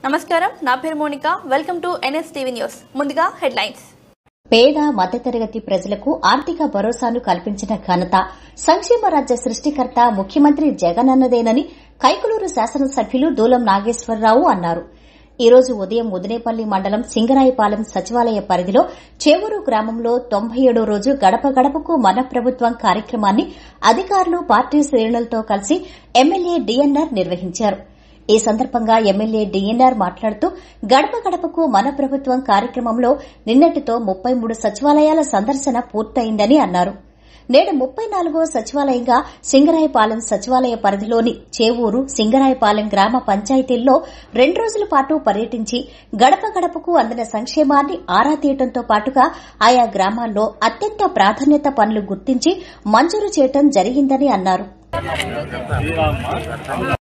నమస్కారం నా పేరు Monika welcome to N S TV news ముందుగా హెడ్లైన్స్ పేద మధ్యతరగతి ప్రజలకు ఆర్థిక భరోసాను కల్పించిన ఘనత సంక్షేమ రాజ్య సృష్టికర్త ముఖ్యమంత్రి జగనన్నదేనని కైకులూరు శాసనసభ్యులు దూలం నాగేశ్వరరావు అన్నారు ఈ రోజు ఉదయం ముదినేపల్లి మండలం సింగరాయపాలెం సచివాలయ పరిధిలో చేవూరు గ్రామంలో తొంభై ఏడో రోజు గడప గడపకు మన ప్రభుత్వం కార్యక్రమాన్ని అధికారులు పార్టీ శ్రేణులతో కలిసి ఎమ్మెల్యే డిఎన్ఆర్ నిర్వహించారు ఈ సందర్భంగా ఎమ్మెల్యే డిఎన్ఆర్ మాట్లాడుతూ గడప గడపకు మన ప్రభుత్వం కార్యక్రమంలో నిన్నటితో ముప్పై మూడు సచివాలయాల సందర్శన పూర్తయిందని అన్నారు నేడు ముప్పై నాలుగో సచివాలయంగా సింగరాయపాలెం సచివాలయ పరిధిలోని చేవూరు సింగరాయపాలెం గ్రామ పంచాయతీల్లో రెండు రోజుల పాటు పర్యటించి గడప గడపకు అందిన సంక్షేమాన్ని ఆరా తీయడంతో పాటుగా ఆయా గ్రామాల్లో అత్యంత ప్రాధాన్యత పనులు గుర్తించి మంజూరు చేయడం జరిగిందని అన్నారు